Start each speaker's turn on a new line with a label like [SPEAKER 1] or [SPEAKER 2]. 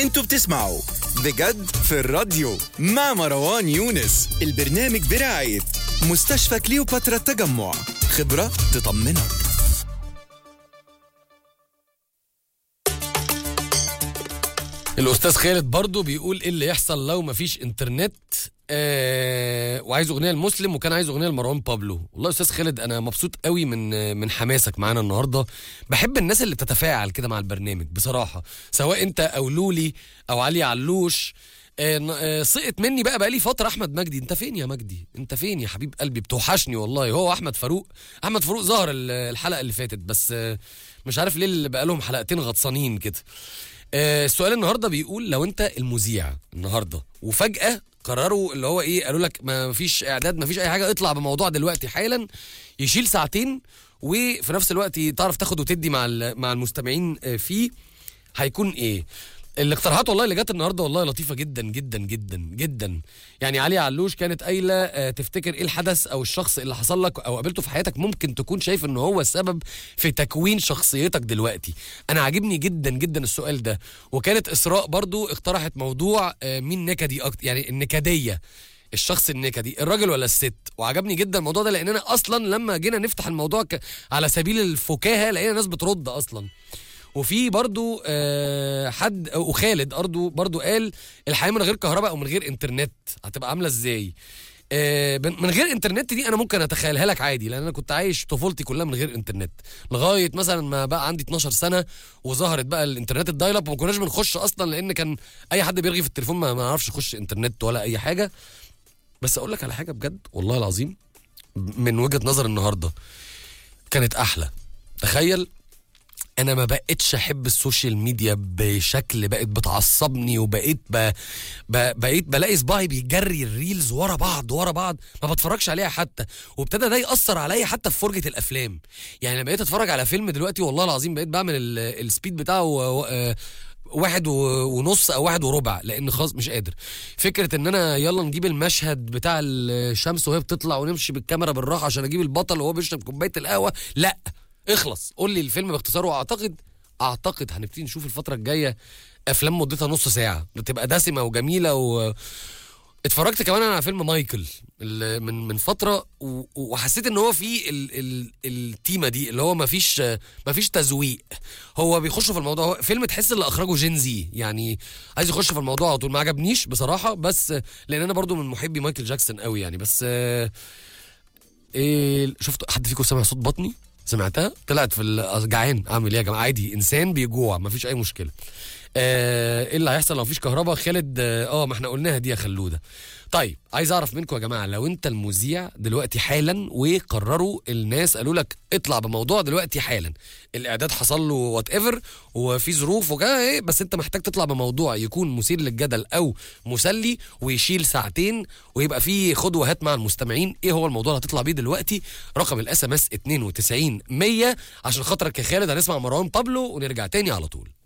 [SPEAKER 1] انتوا بتسمعوا بجد في الراديو مع مروان يونس البرنامج برعاية مستشفى كليوباترا التجمع خبرة تطمنك
[SPEAKER 2] الاستاذ خالد برضو بيقول ايه اللي يحصل لو مفيش انترنت آه وعايز اغنيه لمسلم وكان عايز اغنيه لمروان بابلو والله يا استاذ خالد انا مبسوط قوي من من حماسك معانا النهارده بحب الناس اللي بتتفاعل كده مع البرنامج بصراحه سواء انت او لولي او علي علوش آه ن- آه سقط مني بقى بقالي فتره احمد مجدي انت فين يا مجدي انت فين يا حبيب قلبي بتوحشني والله هو احمد فاروق احمد فاروق ظهر ال- الحلقه اللي فاتت بس آه مش عارف ليه اللي بقى لهم حلقتين غطسانين كده آه، السؤال النهارده بيقول لو انت المذيع النهارده وفجاه قرروا اللي هو ايه قالوا لك ما فيش اعداد ما فيش اي حاجه اطلع بموضوع دلوقتي حالا يشيل ساعتين وفي نفس الوقت تعرف تاخد وتدي مع ال- مع المستمعين آه، فيه هيكون ايه الاقتراحات والله اللي جت النهارده والله لطيفه جدا جدا جدا جدا يعني علي علوش كانت قايله آه، تفتكر ايه الحدث او الشخص اللي حصل لك او قابلته في حياتك ممكن تكون شايف ان هو السبب في تكوين شخصيتك دلوقتي انا عاجبني جدا جدا السؤال ده وكانت اسراء برضو اقترحت موضوع آه، مين نكدي اكتر يعني النكديه الشخص النكدي الراجل ولا الست وعجبني جدا الموضوع ده لان انا اصلا لما جينا نفتح الموضوع ك... على سبيل الفكاهه لقينا ناس بترد اصلا وفي برضو آه، حد وخالد برضو برضو قال الحياه من غير كهرباء او من غير انترنت هتبقى عامله ازاي آه، من من غير انترنت دي انا ممكن اتخيلها لك عادي لان انا كنت عايش طفولتي كلها من غير انترنت لغايه مثلا ما بقى عندي 12 سنه وظهرت بقى الانترنت الدايل اب وما كناش بنخش اصلا لان كان اي حد بيرغي في التليفون ما ما نعرفش يخش انترنت ولا اي حاجه بس اقول لك على حاجه بجد والله العظيم من وجهه نظر النهارده كانت احلى تخيل انا ما بقتش احب السوشيال ميديا بشكل بقت بتعصبني وبقيت ب... ب... بقيت بلاقي صباعي بيجري الريلز ورا بعض ورا بعض ما بتفرجش عليها حتى وابتدى ده ياثر عليا حتى في فرجه الافلام يعني لما بقيت اتفرج على فيلم دلوقتي والله العظيم بقيت بعمل ال... السبيد بتاعه و... و... آه، واحد و- ونص او واحد وربع لان خلاص مش قادر فكره ان انا يلا نجيب المشهد بتاع الشمس وهي بتطلع ونمشي بالكاميرا بالراحه عشان اجيب البطل وهو بيشرب كوبايه القهوه لا اخلص قول لي الفيلم باختصار واعتقد اعتقد هنبتدي نشوف الفتره الجايه افلام مدتها نص ساعه بتبقى دسمه وجميله و اتفرجت كمان على فيلم مايكل اللي من من فتره و- وحسيت ان هو فيه ال ال التيمه دي اللي هو ما فيش ما فيش تزويق هو بيخش في الموضوع هو فيلم تحس اللي اخرجه جين زي يعني عايز يخش في الموضوع على طول ما عجبنيش بصراحه بس لان انا برضو من محبي مايكل جاكسون قوي يعني بس آه، ايه شفت حد فيكم سمع صوت بطني سمعتها طلعت في ال- جعان اعمل ايه يا جماعه عادي انسان بيجوع مفيش اي مشكله آه، ايه اللي هيحصل لو مفيش كهرباء خالد اه آه، ما احنا قلناها دي يا خلوده طيب عايز اعرف منكم يا جماعه لو انت المذيع دلوقتي حالا وقرروا الناس قالوا لك اطلع بموضوع دلوقتي حالا الاعداد حصل له وات ايفر وفي ظروف وكده ايه بس انت محتاج تطلع بموضوع يكون مثير للجدل او مسلي ويشيل ساعتين ويبقى فيه خد وهات مع المستمعين ايه هو الموضوع اللي هتطلع بيه دلوقتي رقم الاس ام اس 92 100 عشان خاطرك يا خالد هنسمع مروان بابلو ونرجع تاني على طول